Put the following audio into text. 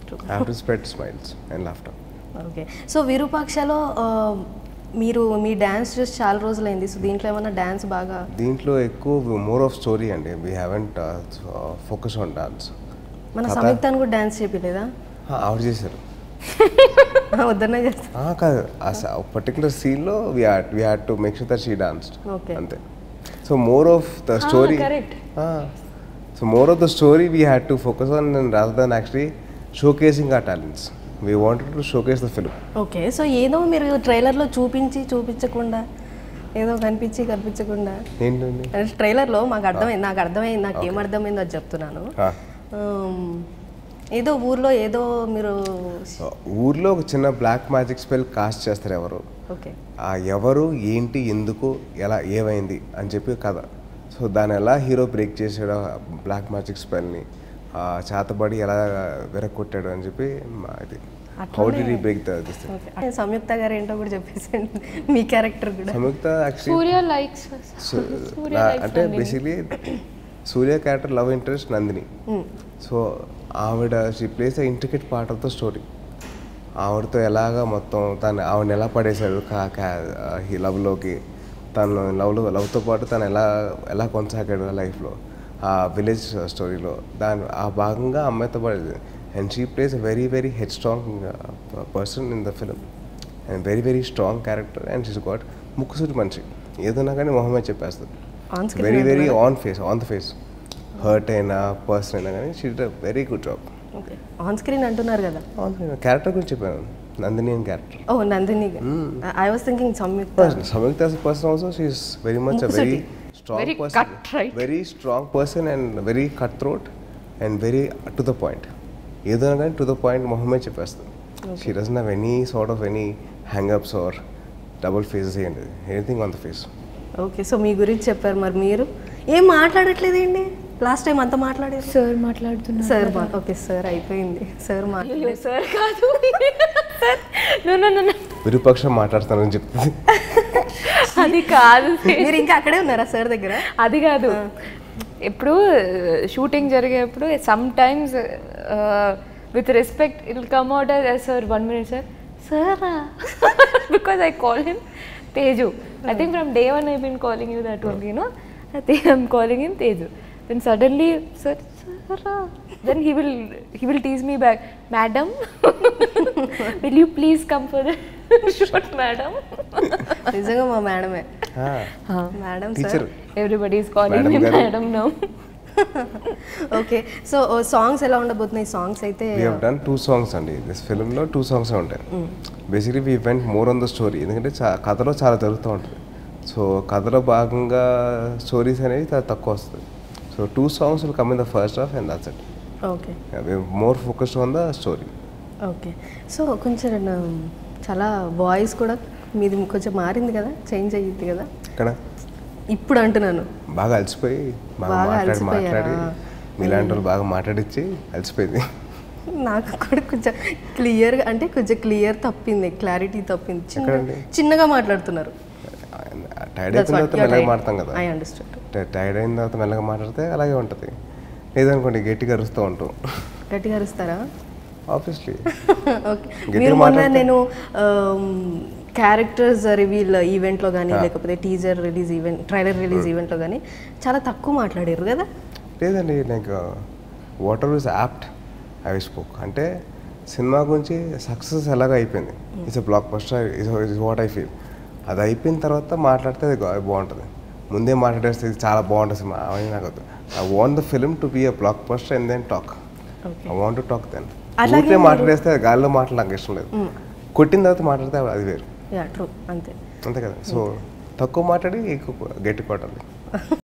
I have to spread smiles and laughter okay so విరూపాక్షలో ఆ, మీరు మీ డ్యాన్స్ చూసి చాలా రోజులైంది సో దీంట్లో ఏమైనా డ్యాన్స్ బాగా దీంట్లో ఎక్కువ మోర్ ఆఫ్ స్టోరీ అండి we haven't focus on dance మన సంయుక్తాన్ని కూడా డ్యాన్స్ చేయలేదా ఆవిడ చేశారు వద్దనే చేస్తా ఆ, కాదు ఆ పర్టికులర్ సీన్లో we we had to make sure that she danced Okay. అంతే so more of the story correct. So more of the story we had to focus on rather than actually showcasing uh talents we wanted to showcase the film okay so ఏదో మీరు ట్రైలర్లో చూపించి చూపించకుండా ఏదో కనిపించి కనిపించకుండా ఏంటండి అంటే ట్రైలర్లో మాకు అర్థమైంది నాకు అర్థమైంది నాకు ఏం అర్థమైందో అది చెప్తున్నాను ఆ. Um, ఏదో ఊర్లో ఏదో మీరు ఊర్లో ఒక చిన్న బ్లాక్ మ్యాజిక్ స్పెల్ కాస్ట్ చేస్తారు ఎవరు ఓకే ఆ ఎవరు ఏంటి ఎందుకు ఎలా ఏమైంది అని చెప్పి కథ సో దాన్ని ఎలా హీరో బ్రేక్ చేసాడో బ్లాక్ మ్యాజిక్ స్పెల్ని చేతబడి ఎలా విరగొట్టాడు అని చెప్పి మా ఇది how did break the this okay అంటే సంయుక్త గారు ఏంటో కూడా చెప్పేసండి మీ క్యారెక్టర్ కూడా Samyuktha actually Surya likes Surya likes అంటే Nandini. Basically Surya character love interest Nandini so ఆవిడ she plays a intricate part of the story ఆవిడతో ఎలాగా మొత్తం తను ఆవిడని ఎలా పడేశాడు కా ఈ లవ్లోకి తను లవ్లో లవ్తో పాటు తను ఎలా ఎలా కొనసాగాడు లైఫ్లో ఆ విలేజ్ స్టోరీలో దాని ఆ భాగంగా అమ్మాయితో పడేది and she plays a very very headstrong person in the film and very very strong character and she's got ముక్కుసూటి మనిషి ఏదన్నా కానీ మొహమే చెప్పేస్తుంది On screen very very on face on the face hurt అయినా పర్సన్ అయినా కానీ she did very good job okay on screen అంటున్నారు కదా క్యారెక్టర్ గురించి చెప్పాను నందిని అని character oh Nandini I was thinking Samyuktha Samyuktha as a person also she is very much a very strong Very person cut, right? very strong person and very cutthroat and very to the point ఏదైనా కానీ to the point మొహమే చెప్పేస్తుంది she doesn't have any sort of any hangups or double faces ఏంటి anything on the face okay so మీ గురించి చెప్పారు మరి మీరు ఏం మాట్లాడట్లేదండి లాస్ట్ టైం అంతా మాట్లాడారు సార్ మాట్లాడుతున్నారు సార్ మా ఓకే సార్ అయిపోయింది సార్ మాట్లాడారు సార్ కాదు సార్ నో నో నో విరూపక్షం మాట్లాడుతానని చెప్తుంది అది కాదు మీరు ఇంకా అక్కడే ఉన్నారా సార్ దగ్గర అది కాదు ఇప్పుడు షూటింగ్ జరిగేప్పుడు sometimes with respect it come out as sir one minute sir sir because I call him Teju I think from day one I been calling you that only no I think I'm calling him Teju then suddenly sir sir then he will he will tease me back madam will you please come for shoot madam నిజంగా మా మేడమే madam sir teacher everybody is calling Madam మీ గారు. Madam now okay so songs ఎలా ఉండబోతున్నాయి songs అయితే we have done two songs అండి this ఫిల్మ్లో టూ సాంగ్స్ ఉంటాయి basically we went more on the story ఎందుకంటే చా కథలో చాలా జరుగుతూ ఉంటుంది సో కథలో భాగంగా స్టోరీస్ అనేవి చాలా తక్కువ వస్తుంది so two songs will come in the first half and that's it okay more focused on the story okay so కొంచెం నా- చాలా వాయిస్ కూడా మీది కొంచెం మారింది కదా చేంజ్ అయ్యింది కదా ఇక్కడ ఇప్పుడు అంటున్నాను బాగా అలసిపోయి బాగా బాగా మాట్లాడి అలసిపోయారా? మాట్లాడి మీలాంటి వాళ్ళు బాగా మాట్లాడిచ్చి అలసిపోయింది నాకు కూడా కొంచెం క్లియర్గా అంటే కొంచెం క్లియర్ తప్పింది క్లారిటీ తప్పింది చిన్న ఎక్కడండి? చిన్నగా మాట్లాడుతున్నారు టైర్డ్ అయిపోయిన తర్వాత మెల్లగా మాడతాం కదా ఐ అండర్స్టాండ్ టైర్డ్ అయిన తర్వాత మెల్లగా మాట్లాడితే అలాగే ఉంటుంది లేదనుకోండి గట్టిగా అరుస్తూ ఉంటాం గట్టిగా అరుస్తారా ఆబ్వియస్లీ ఓకే గట్టిగా మీరు మొన్న మాట్లాడితే- నేను క్యారెక్టర్స్ రివీల్ ఈవెంట్లో కానీ లేకపోతే teaser release event trailer release ఈవెంట్లో కానీ చాలా తక్కువ మాట్లాడారు కదా లేదండి నాకు water is apt I spoke అంటే సినిమా గురించి సక్సెస్ ఎలాగో అయిపోయింది it's blockbuster is what I feel అది అయిపోయిన తర్వాత మాట్లాడితే అది గా- బాగుంటుంది ముందే మాట్లాడేస్తే ఇది చాలా బాగుంటుంది సినిమా అవన్నీ నాకు వద్దు I want the film to be a blockbuster and then talk okay I want to talk then అలాగే ఊరికే మాట్లాడేస్తే అది గాలిలో మాటలు నాకు ఇష్టం లేదు కొట్టిన తర్వాత మాట్లాడితే అది వేరు యా ట్రూ అంతే అంతే కదా సో తక్కువ మాట్లాడి ఎక్కువ గట్టి కొట్టాలి